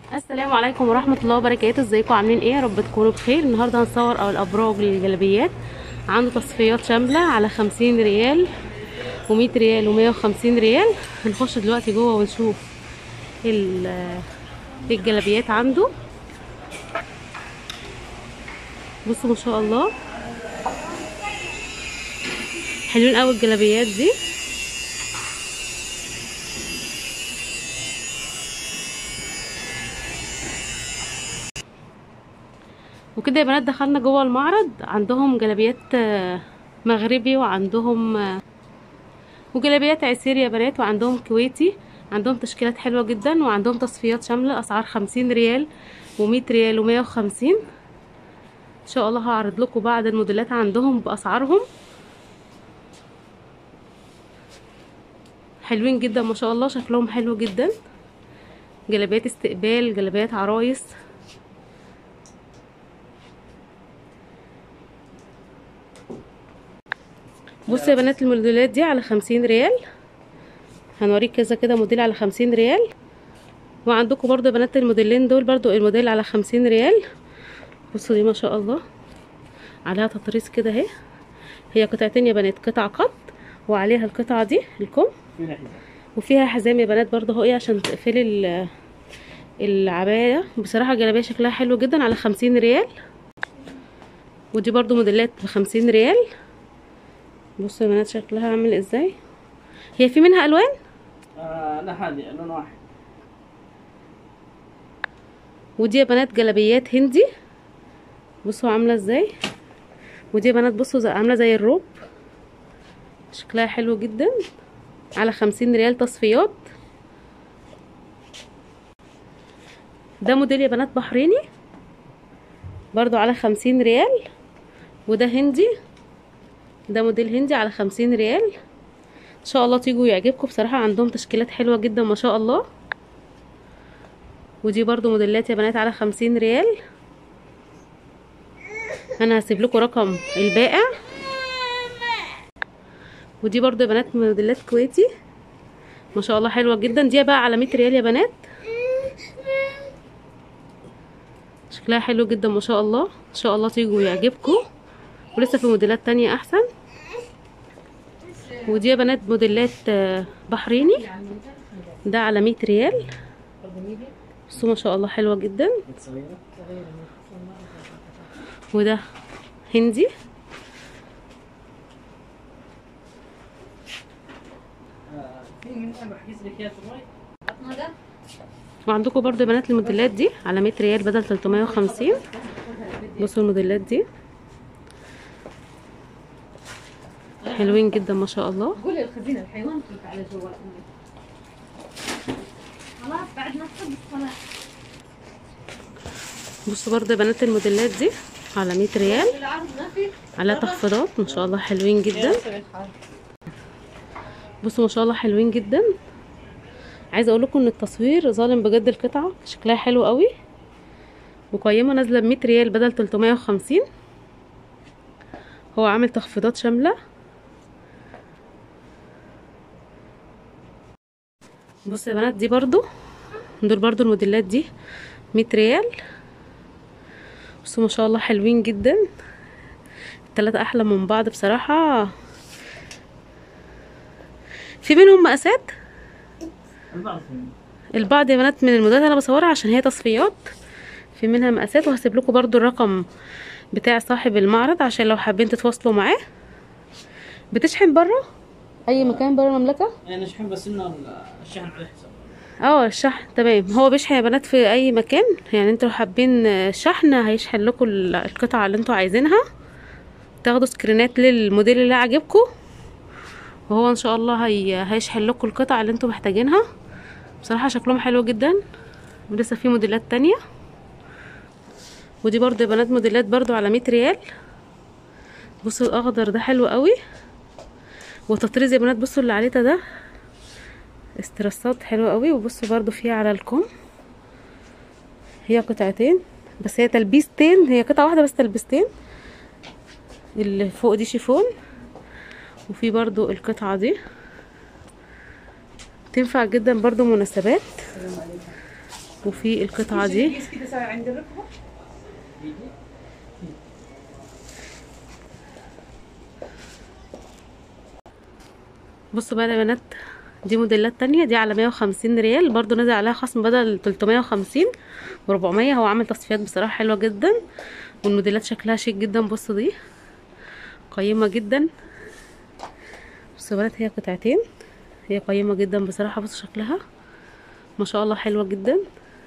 السلام عليكم ورحمة الله وبركاته ازيكم عاملين ايه يا رب تكونوا بخير النهاردة هنصور او الابراج للجلابيات عنده تصفيات شاملة على خمسين ريال ومية ريال ومية وخمسين ريال هنخش دلوقتي جوه ونشوف ال- الجلابيات عنده بصوا ما شاء الله حلوين قوي الجلابيات دي وكده يا بنات دخلنا جوه المعرض عندهم جلابيات آه، مغربي وعندهم آه، وجلابيات عسيري يا بنات وعندهم كويتي عندهم تشكيلات حلوة جدا وعندهم تصفيات شاملة أسعار خمسين ريال ومية ريال ومية وخمسين إن شاء الله هعرض لكم بعض الموديلات عندهم بأسعارهم حلوين جدا ما شاء الله شكلهم حلو جدا جلابيات استقبال جلابيات عرايس بصوا يا بنات الموديلات دي على خمسين ريال هنوريك كذا كده موديل على خمسين ريال وعندكم برضو يا بنات الموديلين دول برضو الموديل على خمسين ريال بصوا دي ما شاء الله عليها تطريز كده اهي هي قطعتين يا بنات قطعة قط وعليها القطعة دي الكم وفيها حزام يا بنات برضو اهو ايه عشان تقفلي ال- العباية بصراحة الجلابية شكلها حلو جدا على خمسين ريال ودي برضو موديلات بخمسين ريال بصوا يا بنات شكلها عامل ازاي هي في منها الوان آه لا هذه لون واحد ودي يا بنات جلابيات هندي بصوا عامله ازاي ودي يا بنات بصوا زي عامله زي الروب شكلها حلو جدا على خمسين ريال تصفيات ده موديل يا بنات بحريني برضو على خمسين ريال وده هندي ده موديل هندي على خمسين ريال ان شاء الله تيجوا يعجبكم بصراحة عندهم تشكيلات حلوة جدا ما شاء الله ودي برضو موديلات يا بنات على خمسين ريال انا هسيب لكم رقم البائع ودي برضو يا بنات موديلات كويتي ما شاء الله حلوة جدا دي بقى على مية ريال يا بنات شكلها حلو جدا ما شاء الله ان شاء الله تيجوا يعجبكم ولسه في موديلات تانية احسن ودي يا بنات موديلات آه، بحريني ده على مية ريال بصوا ما شاء الله حلوة جدا صغيرة وده هندي آه في منها بحجز لك اياها تبغي وعندكم برضو يا بنات الموديلات دي على 100 ريال بدل 350 بصوا الموديلات دي حلوين جدا ما شاء الله قولي الخزينة الحيوان كنت على جوال أمي خلاص بعد ما تصب الصلاة بصوا برضو يا بنات الموديلات دي على 100 ريال العرض ما في على تخفيضات ما شاء الله حلوين جدا بصوا ما شاء الله حلوين جدا عايزه اقول لكم ان التصوير ظالم بجد القطعه شكلها حلو قوي مقيمه نازله ب 100 ريال بدل 350 هو عامل تخفيضات شامله بصوا يا بنات دي برضو دول برضو الموديلات دي 100 ريال بصوا ما شاء الله حلوين جدا التلاتة احلى من بعض بصراحه في منهم مقاسات البعض فيهم. البعض يا بنات من الموديلات انا بصورها عشان هي تصفيات في منها مقاسات وهسيب لكم برضو الرقم بتاع صاحب المعرض عشان لو حابين تتواصلوا معاه بتشحن بره اي مكان بره المملكه يعني نشحن بس انه الشحن على حساب اه الشحن تمام هو بيشحن يا بنات في اي مكان يعني انتوا لو حابين شحن هيشحن لكم ال- القطعه اللي انتوا عايزينها تاخدوا سكرينات للموديل اللي عاجبكم وهو ان شاء الله هي... هيشحن لكم القطع اللي انتوا محتاجينها بصراحه شكلهم حلو جدا ولسه في موديلات تانية ودي برضو يا بنات موديلات برضو على 100 ريال بصوا الاخضر ده حلو قوي وتطريز يا بنات بصوا اللي عليه ده استرسات حلوة قوي وبصوا برضو فيها على الكم هي قطعتين بس هي تلبيستين هي قطعة واحدة بس تلبيستين اللي فوق دي شيفون وفي برضو القطعة دي تنفع جدا برضو مناسبات وفي القطعة دي قيس كده ساوي عند الركبة بصوا بقى يا بنات دي موديلات تانية دي على 150 ريال برضو نزل عليها خصم بدل 350 و400 هو عامل تصفيات بصراحة حلوة جدا والموديلات شكلها شيك جدا بصوا دي قيمة جدا بصوا يا بنات هي قطعتين هي قيمة جدا بصراحة بصوا شكلها ما شاء الله حلوة جدا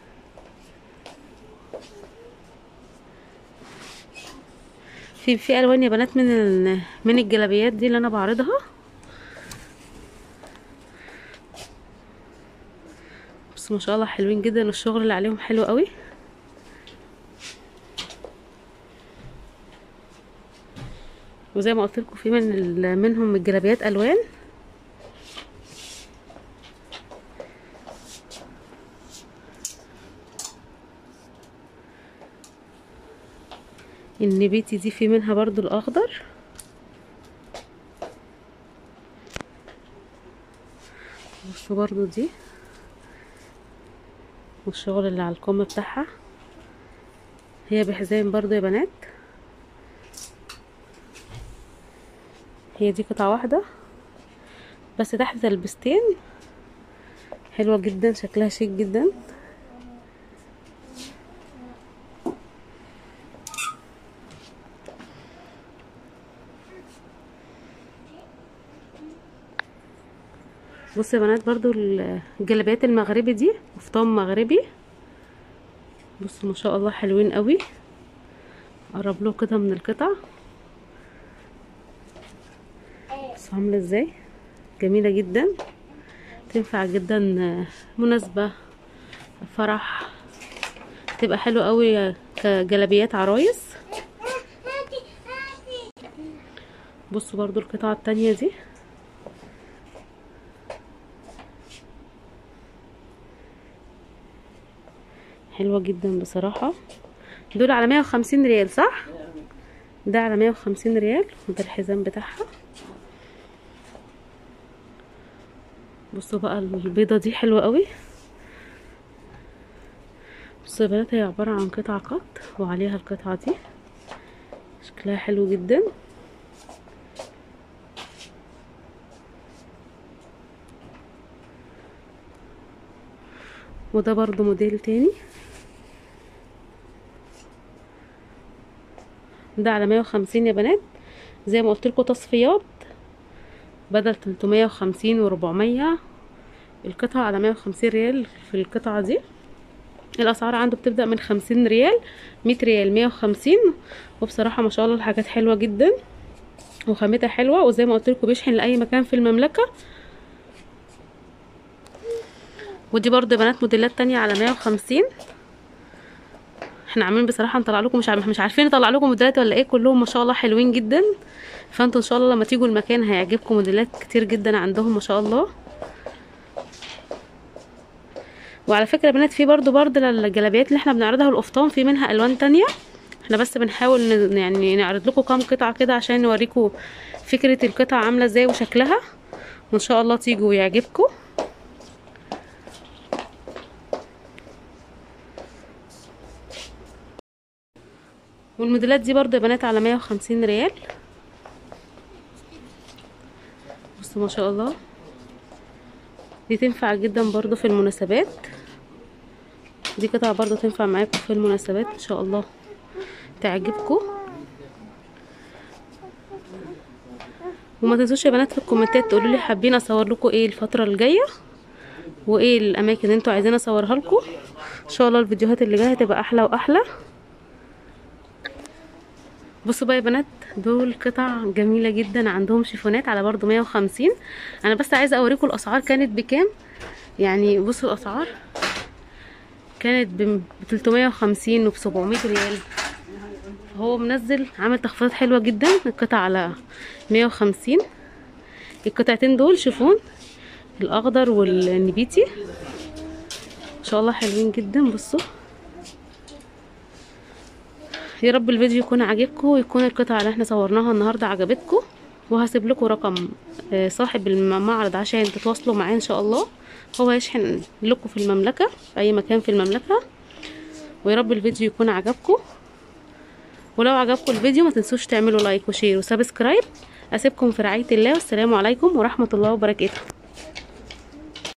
في في الوان يا بنات من ال- من الجلابيات دي اللي انا بعرضها بس ما شاء الله حلوين جدا الشغل اللي عليهم حلو قوي وزي ما قلت لكم في من ال- منهم الجلابيات الوان النبيتي دي في منها برضو الاخضر بصوا برضو دي والشغل اللي على الكم بتاعها هي بحزام برضو يا بنات هي دي قطعة واحدة بس تحت تلبستين حلوة جدا شكلها شيك جدا بصوا يا بنات برضو الجلابيات المغربي دي قفطان مغربي بصوا ما شاء الله حلوين قوي قرب له كده من القطع بصوا عامله ازاي جميله جدا تنفع جدا مناسبه فرح تبقى حلوه قوي كجلابيات عرايس بصوا برضو القطعه التانية دي حلوة جدا بصراحة دول على مية وخمسين ريال صح؟ ده على مية وخمسين ريال وده الحزام بتاعها بصوا بقى البيضة دي حلوة قوي بصوا يا بنات هي عبارة عن قطعة قط وعليها القطعة دي شكلها حلو جدا وده برضو موديل تاني ده على مية وخمسين يا بنات زي ما قلت لكم تصفيات بدل تلتمية وخمسين وربعمية القطعة على مية وخمسين ريال في القطعة دي الأسعار عنده بتبدأ من خمسين ريال مية ريال مية وخمسين وبصراحة ما شاء الله الحاجات حلوة جدا وخامتها حلوة وزي ما قلت لكم بيشحن لأي مكان في المملكة ودي برضه يا بنات موديلات تانية على مية وخمسين احنا عاملين بصراحه نطلع لكم مش عارف مش عارفين نطلع لكم موديلات ولا ايه كلهم ما شاء الله حلوين جدا فانتوا ان شاء الله لما تيجوا المكان هيعجبكم موديلات كتير جدا عندهم ما شاء الله وعلى فكره يا بنات في برضو برضو الجلابيات اللي احنا بنعرضها والقفطان في منها الوان تانية احنا بس بنحاول ن- يعني نعرض لكم كام قطعه كده عشان نوريكم فكره القطعه عامله ازاي وشكلها وان شاء الله تيجوا ويعجبكم والموديلات دي برضو يا بنات على مية وخمسين ريال بصوا ما شاء الله دي تنفع جدا برضو في المناسبات دي قطعة برضو تنفع معاكم في المناسبات ان شاء الله تعجبكم وما تنسوش يا بنات في الكومنتات تقولوا لي حابين اصور لكم ايه الفترة الجاية وايه الاماكن اللي انتوا عايزين اصورها لكم ان شاء الله الفيديوهات اللي جايه هتبقى احلى واحلى بصوا بقى يا بنات دول قطع جميلة جدا عندهم شيفونات على برضو مية وخمسين انا بس عايزة اوريكم الاسعار كانت بكام يعني بصوا الاسعار كانت ب 350 وب 700 ريال هو منزل عامل تخفيضات حلوة جدا القطع على 150 القطعتين دول شيفون الاخضر والنبيتي ما شاء الله حلوين جدا بصوا يا رب الفيديو يكون عاجبكم ويكون القطعة اللي احنا صورناها النهاردة عجبتكم وهسيب لكم رقم آه، صاحب المعرض عشان تتواصلوا معاه ان شاء الله هو هيشحن لكم في المملكة في اي مكان في المملكة ويا رب الفيديو يكون عجبكم ولو عجبكم الفيديو ما تنسوش تعملوا لايك وشير وسبسكرايب اسيبكم في رعاية الله والسلام عليكم ورحمة الله وبركاته